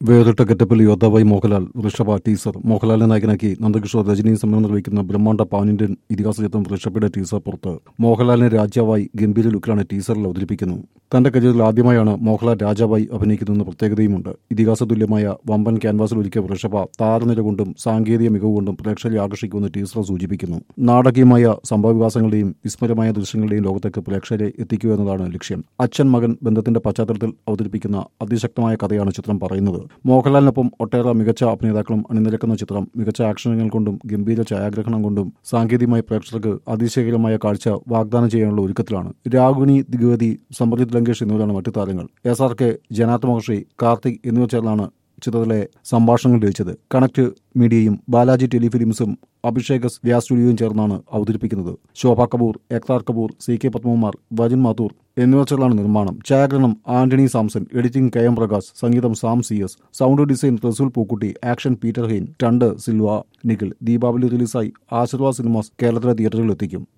വേറിട്ട ഗെറ്റപ്പിൽ യോദ്ധാവായി മോഹൻലാൽ വൃഷഭ ടീസർ മോഹൻലാലിനെ നായകനാക്കി നന്ദകിഷോർ രജനി സമയം നിർവഹിക്കുന്ന ബ്രഹ്മാണ്ഡ പാൻ ഇന്ത്യൻ ഇതിഹാസ ചിത്രം വൃഷഭയുടെ ടീസർ പുറത്ത് മോഹൻലാലിനെ രാജാവായി ഗംഭീര ലുക്കിലാണ് ടീസറിൽ അവതരിപ്പിക്കുന്നത് തന്റെ കരിയറിൽ ആദ്യമായാണ് മോഹൻലാൽ രാജാവായി അഭിനയിക്കുന്നതെന്ന പ്രത്യേകതയുമുണ്ട് ഇതിഹാസ തുല്യമായ വമ്പൻ ക്യാൻവാസിൽ ഒരുക്കിയ വൃഷഭ താരനിര കൊണ്ടും സാങ്കേതിക മികവ് കൊണ്ടും പ്രേക്ഷകരെ ആകർഷിക്കുമെന്ന് ടീസർ സൂചിപ്പിക്കുന്നു നാടകീയമായ സംഭവവികാസങ്ങളുടെയും വിസ്മരമായ ദൃശ്യങ്ങളുടെയും ലോകത്തേക്ക് പ്രേക്ഷകരെ എത്തിക്കുക എന്നതാണ് ലക്ഷ്യം അച്ഛൻ മകൻ ബന്ധത്തിന്റെ പശ്ചാത്തലത്തിൽ അവതരിപ്പിക്കുന്ന അതിശക്തമായ കഥയാണ് ചിത്രം പറയുന്നത് മോഹൻലാലിനൊപ്പം ഒട്ടേറെ മികച്ച അഭിനേതാക്കളും അണിനിരക്കുന്ന ചിത്രം മികച്ച ആക്ഷനുകൾ കൊണ്ടും ഗംഭീര ഛായാഗ്രഹണം കൊണ്ടും സാങ്കേതികമായി പ്രേക്ഷകർക്ക് അതിശയകരമായ കാഴ്ച വാഗ്ദാനം ചെയ്യാനുള്ള ഒരുക്കത്തിലാണ് രാഗുണി ദിഗവതി സമൃദ്ധി ലങ്കേഷ് എന്നിവരാണ് മറ്റു താരങ്ങൾ S R K Janatha Maharshi Karthik എന്നിവർ ചേർന്നാണ് ചിത്രത്തിലെ സംഭാഷണങ്ങൾ രചിച്ചത് കണക്ട് മീഡിയയും ബാലാജി ടെലിഫിലിംസും അഭിഷേക് വ്യാസ് സ്റ്റുഡിയോയും ചേർന്നാണ് അവതരിപ്പിക്കുന്നത് ശോഭ കപൂർ എക്താർ കപൂർ സി കെ പത്മകുമാർ വജിൻ മാത്തൂർ എന്നിവർ ചേർന്നാണ് നിർമ്മാണം ഛായാഗ്രഹണം Antony Samson editing K M Prakash സംഗീതം Sam C S sound design Resul Pookutty action Peter Hein stunt Silva Nikhil Deepavali റിലീസായി ആശീർവാദ് സിനിമാസ് കേരളത്തിലെ തിയേറ്ററുകളിൽ എത്തിക്കും